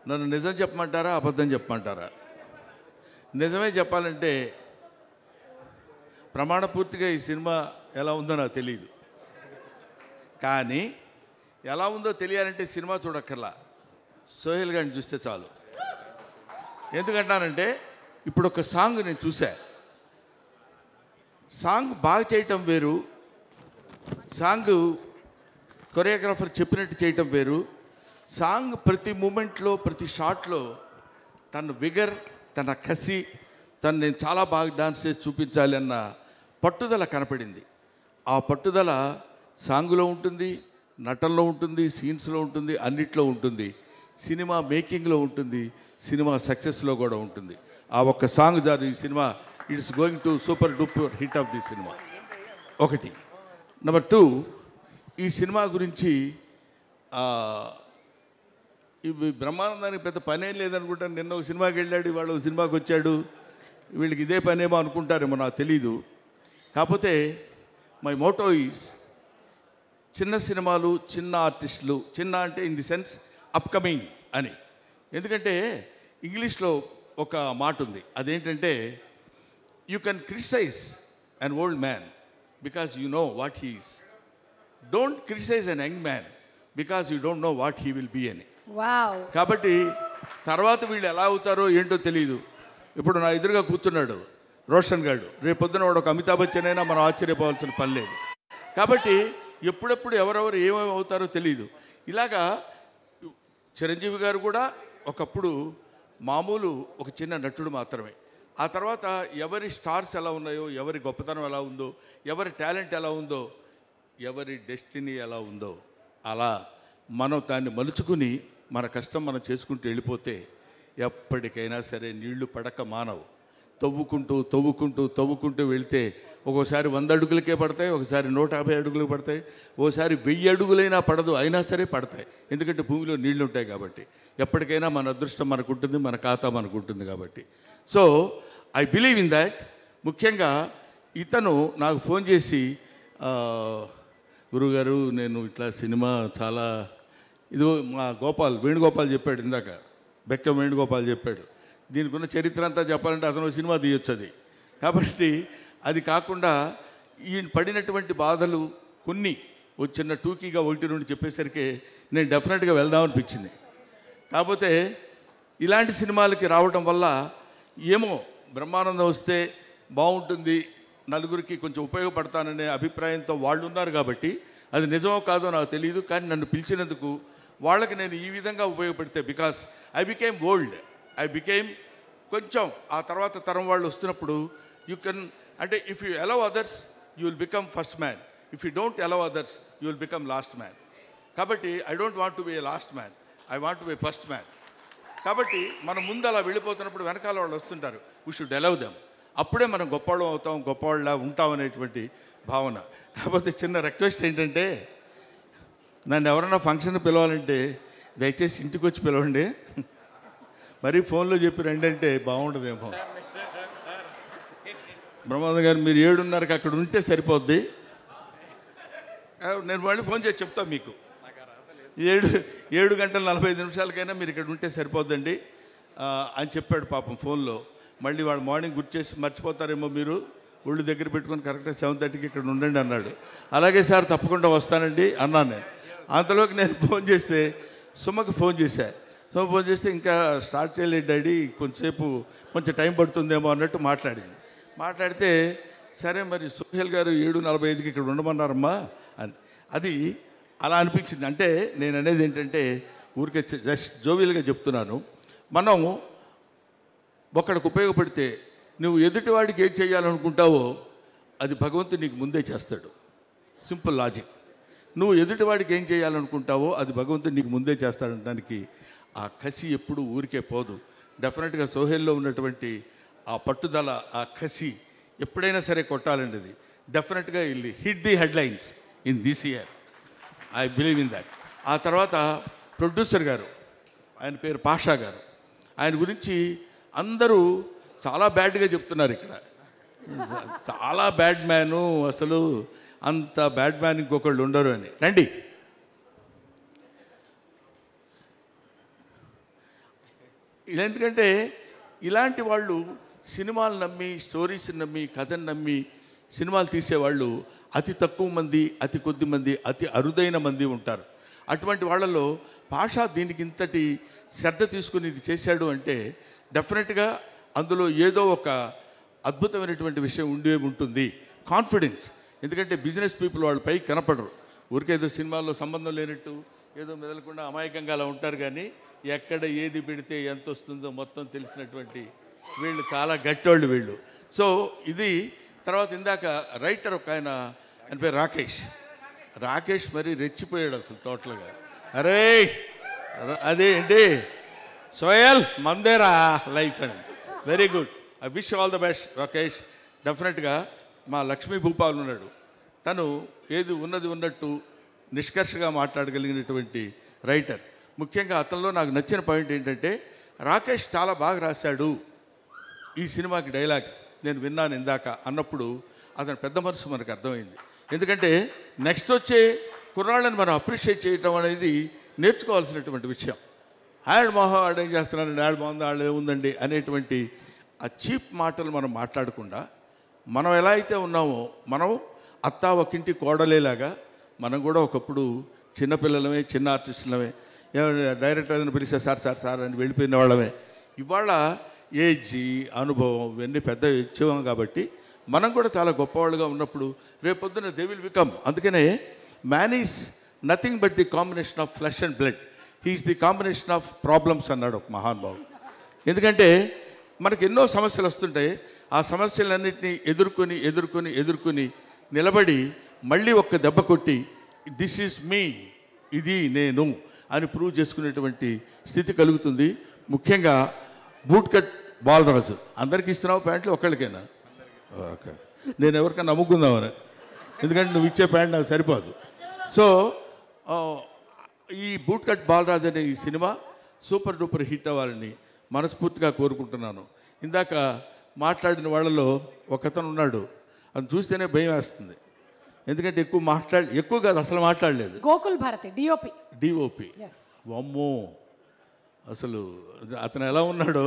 నన్ను నిజం చెప్పమంటారా అబద్ధం చెప్పమంటారా నిజమే చెప్పాలంటే ప్రమాణపూర్తిగా ఈ సినిమా ఎలా ఉందో నాకు తెలియదు కానీ ఎలా ఉందో తెలియాలంటే సినిమా చూడక్కర్లా సోహెల్ గారిని చూస్తే చాలు ఎందుకంటానంటే ఇప్పుడు ఒక సాంగ్ నేను చూసా సాంగ్ బాగా చేయటం వేరు సాంగ్ కొరియోగ్రాఫర్ చెప్పినట్టు చేయటం వేరు సాంగ్ ప్రతి మూమెంట్లో ప్రతి షాట్లో తన విగర్ తన కసి తను నేను చాలా బాగా డాన్స్ చేసి చూపించాలి అన్న పట్టుదల కనపడింది ఆ పట్టుదల సాంగులో ఉంటుంది నటనలో ఉంటుంది సీన్స్లో ఉంటుంది అన్నిట్లో ఉంటుంది సినిమా మేకింగ్లో ఉంటుంది సినిమా సక్సెస్లో కూడా ఉంటుంది ఆ ఒక్క సాంగ్ జారు ఈ cinema it's going to super duper hit of the cinema ఒకటి నెంబర్ టూ ఈ సినిమా గురించి ఆ, ఇవి బ్రహ్మానందానికి పెద్ద పనేం లేదనుకుంటాను నిన్న ఒక సినిమాకి వెళ్ళాడు ఇవాళ ఒక సినిమాకి వచ్చాడు వీళ్ళకి ఇదే పనేమో అనుకుంటారేమో నాకు తెలీదు కాకపోతే మై మోటో ఈస్ చిన్న సినిమాలు చిన్న ఆర్టిస్టులు చిన్న అంటే ఇన్ ది సెన్స్ అప్కమింగ్ అని ఎందుకంటే ఇంగ్లీష్లో ఒక మాట ఉంది అదేంటంటే you can criticize an old man because you know what he's don't criticize an young man because you don't know what he will be అని వావ్ కాబట్టి తర్వాత వీళ్ళు ఎలా అవుతారో ఏంటో తెలియదు ఇప్పుడు నా ఎదురుగా కూర్చున్నాడు రోషన్ గారు రేపు పొద్దున వాడు ఒక అమితాబ్ బచ్చన్ అయినా మనం ఆశ్చర్యపోవాల్సిన పని లేదు కాబట్టి ఎప్పుడెప్పుడు ఎవరెవరు ఏమేమి అవుతారో తెలియదు ఇలాగా చిరంజీవి గారు కూడా ఒకప్పుడు మామూలు ఒక చిన్న నటుడు మాత్రమే ఆ తర్వాత ఎవరి స్టార్స్ ఎలా ఉన్నాయో ఎవరి గొప్పతనం ఎలా ఉందో ఎవరి టాలెంట్ ఎలా ఉందో ఎవరి డెస్టినీ ఎలా ఉందో అలా మనం దాన్ని మలుచుకుని మన కష్టం మనం చేసుకుంటూ వెళ్ళిపోతే ఎప్పటికైనా సరే నీళ్లు పడక మానవు తవ్వుకుంటూ తవ్వుకుంటూ తవ్వుకుంటూ వెళ్తే ఒక్కోసారి వంద అడుగులకే పడతాయి ఒకసారి నూట యాభై అడుగులకు పడతాయి ఓసారి వెయ్యి అడుగులైనా పడదు అయినా సరే పడతాయి ఎందుకంటే భూమిలో నీళ్లు ఉంటాయి కాబట్టి ఎప్పటికైనా మన అదృష్టం మనకు ఉంటుంది మన ఖాతా మనకు ఉంటుంది కాబట్టి so I believe in that ముఖ్యంగా ఇతను నాకు ఫోన్ చేసి ఆ, గురుగారు నేను ఇట్లా సినిమా చాలా ఇదిగో మా గోపాల్ వేణుగోపాల్ చెప్పాడు ఇందాక బెక్క వేణుగోపాల్ చెప్పాడు దీనికి ఉన్న చరిత్ర అంతా చెప్పాలంటే అతను ఒక సినిమా తీయొచ్చు అది కాబట్టి అది కాకుండా ఈయన పడినటువంటి బాధలు కొన్ని ఓ చిన్న టూకీగా ఒకటి నుండి చెప్పేసరికి నేను డెఫినెట్గా వెళ్దామనిపించింది కాకపోతే ఇలాంటి సినిమాలకి రావడం వల్ల ఏమో బ్రహ్మానందం వస్తే బాగుంటుంది నలుగురికి కొంచెం ఉపయోగపడతాననే అభిప్రాయంతో వాళ్ళు ఉన్నారు కాబట్టి అది నిజమో కాదో నాకు తెలియదు కానీ నన్ను పిలిచినందుకు వాళ్ళకి నేను ఈ విధంగా ఉపయోగపడితే because I became old I became కొంచెం ఆ తర్వాత తరం వాళ్ళు వస్తున్నప్పుడు యూ కెన్ అంటే if you allow others you will become first man if you don't allow others you will become last man కాబట్టి I don't want to be a last man I want to be first man కాబట్టి మనం ముందు అలా వెళ్ళిపోతున్నప్పుడు వెనకాల వాళ్ళు వస్తుంటారు we should allow them అప్పుడే మనం గొప్పవాళ్ళం అవుతాం గొప్పవాళ్ళ ఉంటాం అనేటువంటి భావన కాకపోతే చిన్న రిక్వెస్ట్ ఏంటంటే నన్ను ఎవరైనా ఫంక్షన్ పిలవాలంటే దయచేసి ఇంటికి వచ్చి పిలవండి మరీ ఫోన్లో చెప్పి రండి అంటే బాగుండదేమో బ్రహ్మానంద గారు మీరు ఏడున్నరకి అక్కడ ఉంటే సరిపోద్ది ఆ, నేను మళ్ళీ ఫోన్ చేసి చెప్తాను మీకు ఏడు ఏడు గంటల నలభై ఐదు నిమిషాలకైనా మీరు ఇక్కడ ఉంటే సరిపోద్దండి ఆ, అని చెప్పాడు పాపం ఫోన్లో మళ్ళీ వాళ్ళు మార్నింగ్ గుర్తు చేసి మర్చిపోతారేమో మీరు ఒళ్ళు దగ్గర పెట్టుకొని కరెక్ట్గా సెవెన్ థర్టీకి ఇక్కడ ఉండండి అన్నాడు అలాగే సార్ తప్పకుండా వస్తానండి అన్నాను నేను అంతలోకి నేను ఫోన్ చేస్తే సుమకి ఫోన్ చేశా సుమ ఫోన్ చేస్తే ఇంకా స్టార్ట్ చేయలేదు డాడీ కొంచెంసేపు కొంచెం టైం పడుతుందేమో అన్నట్టు మాట్లాడింది మాట్లాడితే సరే మరి సుహేల్ గారు ఏడు నలభై ఐదుకి ఇక్కడ ఉండమన్నారమ్మా అని అది అలా అనిపించింది అంటే నేను అనేది ఏంటంటే ఊరికే జస్ట్ జోవియల్గా చెప్తున్నాను మనం ఒకడికి ఉపయోగపడితే నువ్వు ఎదుటివాడికి ఏం చేయాలనుకుంటావో అది భగవంతుడు నీకు ముందే చేస్తాడు సింపుల్ లాజిక్ నువ్వు ఎదుటివాడికి ఏం చేయాలనుకుంటావో అది భగవంతుడు నీకు ముందే చేస్తాడనడానికి ఆ కసి ఎప్పుడు ఊరికే పోదు డెఫినెట్గా సోహెల్లో ఉన్నటువంటి ఆ పట్టుదల ఆ కసి ఎప్పుడైనా సరే కొట్టాలండి అది డెఫినెట్గా will hit the headlines in this year I believe in that ఆ తర్వాత ప్రొడ్యూసర్ గారు ఆయన పేరు పాషా గారు ఆయన గురించి అందరూ చాలా బ్యాడ్గా చెప్తున్నారు ఇక్కడ చాలా బ్యాడ్ మ్యాను అసలు అంత బ్యాడ్ మ్యాన్ ఇంకొకళ్ళు ఉండరు అని రండి ఇలా ఎందుకంటే ఇలాంటి వాళ్ళు సినిమాలు నమ్మి స్టోరీస్ నమ్మి కథను నమ్మి సినిమాలు తీసేవాళ్ళు అతి తక్కువ మంది అతి కొద్ది మంది అతి అరుదైన మంది ఉంటారు అటువంటి వాళ్ళలో పాషా దీనికి ఇంతటి శ్రద్ధ తీసుకుని ఇది చేశాడు అంటే డెఫినెట్గా అందులో ఏదో ఒక అద్భుతమైనటువంటి విషయం ఉండే ఉంటుంది కాన్ఫిడెన్స్ ఎందుకంటే బిజినెస్ పీపుల్ వాళ్ళు పైకి కనపడరు ఊరికేదో సినిమాల్లో సంబంధం లేనట్టు ఏదో మెదలకుండా అమాయకంగా అలా ఉంటారు కానీ ఎక్కడ ఏది పెడితే ఎంత వస్తుందో మొత్తం తెలిసినటువంటి వీళ్ళు చాలా గట్టోళ్ళు వీళ్ళు సో ఇది తర్వాత ఇందాక రైటర్ ఒక ఆయన ఆయన పేరు రాకేష్ రాకేష్ మరి రెచ్చిపోయాడు అసలు టోటల్గా అరే ర- అదే ఏంటి సోయల్ మందేరా లైఫ్ అని very good I wish all the best Rakesh డెఫినెట్గా మా లక్ష్మీ భూపాల్ ఉన్నాడు తను ఏది ఉన్నది ఉన్నట్టు నిష్కర్షగా మాట్లాడగలిగినటువంటి రైటర్ ముఖ్యంగా అతనిలో నాకు నచ్చిన పాయింట్ ఏంటంటే రాకేష్ చాలా బాగా రాశాడు ఈ సినిమాకి డైలాగ్స్ నేను విన్నాను ఇందాక అన్నప్పుడు అతని పెద్ద మనసు మనకు అర్థమైంది ఎందుకంటే నెక్స్ట్ వచ్చే కుర్రాళ్ళని మనం అప్రిషియేట్ చేయటం అనేది నేర్చుకోవాల్సినటువంటి విషయం ఆడ మొహం ఆడ ఏం చేస్తున్నారండి ఆడ బాగుంది ఆడ ఏముందండి అనేటువంటి ఆ చీప్ మాటలు మనం మాట్లాడకుండా మనం ఎలా అయితే ఉన్నామో మనం అత్తా ఒకింటి కోడలేలాగా మనం కూడా ఒకప్పుడు చిన్నపిల్లలమే చిన్న ఆర్టిస్టులమే ఏమైనా డైరెక్టర్ అని పిలిస్తే సార్ సార్ సార్ అని వెళ్ళిపోయిన వాళ్ళమే ఇవాళ ఏజ్ అనుభవం ఇవన్నీ పెద్ద ఇచ్చేవాం కాబట్టి మనం కూడా చాలా గొప్పవాళ్ళుగా ఉన్నప్పుడు రేపొద్దున దే విల్ బికమ్ అందుకనే man is nothing but the combination of flesh and blood he is the combination of problems అన్నాడు ఒక మహానుభావుడు ఎందుకంటే మనకు ఎన్నో సమస్యలు వస్తుంటాయి ఆ సమస్యలన్నింటినీ ఎదుర్కొని ఎదుర్కొని ఎదుర్కొని నిలబడి మళ్ళీ ఒక్క దెబ్బ కొట్టి దిస్ ఈజ్ మీ ఇది నేను అని ప్రూవ్ చేసుకునేటువంటి స్థితి కలుగుతుంది ముఖ్యంగా బూట్ కట్ బాలరాజు అందరికి ఇస్తున్నావు ప్యాంట్లు ఒక్కళ్ళకేనా ఓకే నేను ఎవరికైనా నమ్ముకుందామని ఎందుకంటే నువ్వు ఇచ్చే ప్యాంట్ నాకు సరిపోదు సో ఆ, ఈ బూట్ కట్ బాలరాజ్ అనే ఈ సినిమా సూపర్ డూపర్ హిట్ అవ్వాలని మనస్ఫూర్తిగా కోరుకుంటున్నాను ఇందాక మాట్లాడిన వాళ్ళలో ఒకతను ఉన్నాడు అది చూస్తేనే భయం వేస్తుంది ఎందుకంటే ఎక్కువ మాట్లాడ ఎక్కువ కాదు అసలు మాట్లాడలేదు Gokul Bharathi DOP DOP yes వమ్మో అసలు అతను ఎలా ఉన్నాడో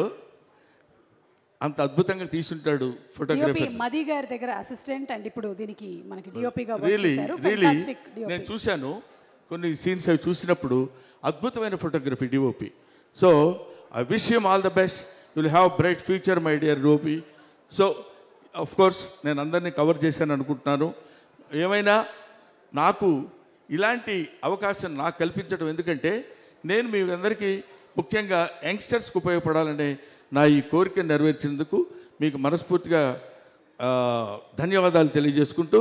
అంత అద్భుతంగా తీసుంటాడు డిఓపి ఫోటోగ్రఫీ మది గారి దగ్గర అసిస్టెంట్ అండ్ ఇప్పుడు దీనికి మనకి డిఓపిగా రియలీ రియలీ ఫెంటాస్టిక్ నేను డిఓపి చూశాను కొన్ని సీన్స్ అవి చూసినప్పుడు అద్భుతమైన photography DOP so I wish you all the best will have bright future my dear DOP so of course నేను అందరినీ కవర్ చేశాను అనుకుంటున్నాను ఏమైనా నాకు ఇలాంటి అవకాశం నాకు కల్పించడం ఎందుకంటే నేను మీ అందరికీ ముఖ్యంగా యంగ్స్టర్స్కి ఉపయోగపడాలనే నా ఈ కోరిక నెరవేర్చినందుకు మీకు మనస్ఫూర్తిగా ఆ, ధన్యవాదాలు తెలియజేసుకుంటూ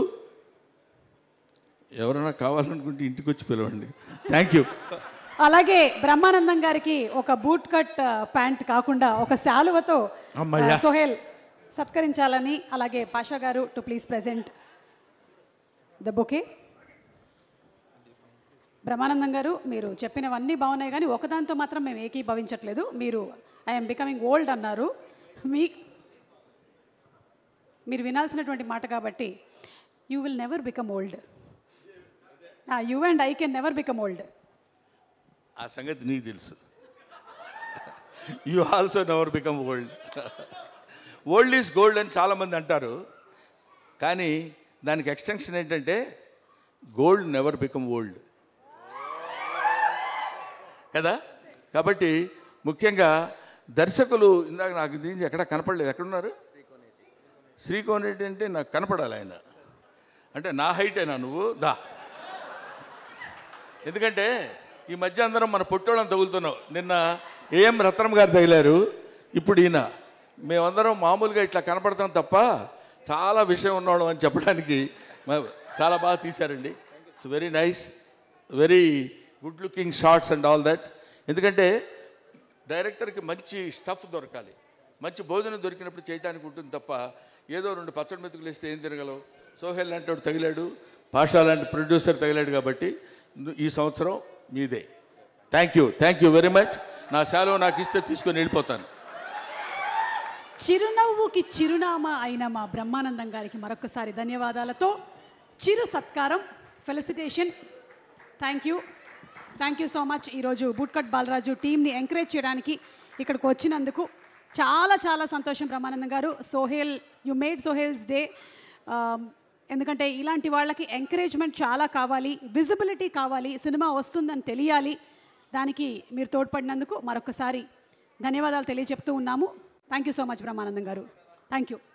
ఎవరైనా కావాలనుకుంటే ఇంటికి వచ్చి పిలవండి థ్యాంక్ యూ అలాగే బ్రహ్మానందం గారికి ఒక బూట్ కట్ ఆ, ప్యాంట్ కాకుండా ఒక శాలువతో అమ్మయ్య. ఆ, సోహెల్ సత్కరించాలని అలాగే Pasha garu to please present the bouquet Brahmanandam garu మీరు చెప్పినవన్నీ బాగున్నాయి కానీ ఒకదాంతో మాత్రం మేము ఏకీభవించట్లేదు మీరు ఐఎమ్ బికమింగ్ ఓల్డ్ అన్నారు మీ మీరు వినాల్సినటువంటి మాట కాబట్టి you will never become old you and I can never become old ఆ సంగతి నీకు తెలుసు you also never become old old is gold అని చాలామంది అంటారు కానీ దానికి ఎక్స్టెన్షన్ ఏంటంటే గోల్డ్ నెవర్ బికమ్ ఓల్డ్ కదా కాబట్టి ముఖ్యంగా దర్శకులు ఇందాక నాకు దీనికి ఎక్కడ కనపడలేదు ఎక్కడున్నారు శ్రీకోనేటి అంటే నాకు కనపడాలి ఆయన అంటే నా హైటేనా నువ్వు దా ఎందుకంటే ఈ మధ్య అందరం మన పొట్టోళ్ళని తగులుతున్నాం నిన్న ఏఎం రత్నం గారు తగిలారు ఇప్పుడు ఈయన మేమందరం మామూలుగా ఇట్లా కనపడతాం తప్ప చాలా విషయం ఉన్నవాళ్ళం అని చెప్పడానికి మ- చాలా బాగా తీశారండి it's very nice very good looking shorts and all that ఎందుకంటే డైరెక్టర్కి మంచి స్టఫ్ దొరకాలి మంచి భోజనం దొరికినప్పుడు చేయడానికి ఉంటుంది తప్ప ఏదో రెండు పచ్చడి మెతుకులు వేస్తే ఏం తిరగలవు సోహెల్ లాంటి వాడు తగిలాడు పాషా లాంటి ప్రొడ్యూసర్ తగిలాడు కాబట్టి ను- ఈ సంవత్సరం మీదే thank you thank you very much నా సెలవు నాకు ఇస్తే తీసుకొని వెళ్ళిపోతాను చిరునవ్వుకి చిరునామా అయిన మా బ్రహ్మానందం గారికి మరొకసారి ధన్యవాదాలతో చిరు సత్కారం felicitation thank you thank you so much ఈరోజు బూట్కట్ బాలరాజు టీంని ఎంకరేజ్ చేయడానికి ఇక్కడికి వచ్చినందుకు చాలా చాలా సంతోషం Brahmanandam garu Sohel you made Sohel's day ఎందుకంటే ఇలాంటి వాళ్ళకి ఎంకరేజ్మెంట్ చాలా కావాలి విజిబిలిటీ కావాలి సినిమా వస్తుందని తెలియాలి దానికి మీరు తోడ్పడినందుకు మరొకసారి ధన్యవాదాలు తెలియజెప్తూ ఉన్నాము thank you so much Brahmanandam garu thank you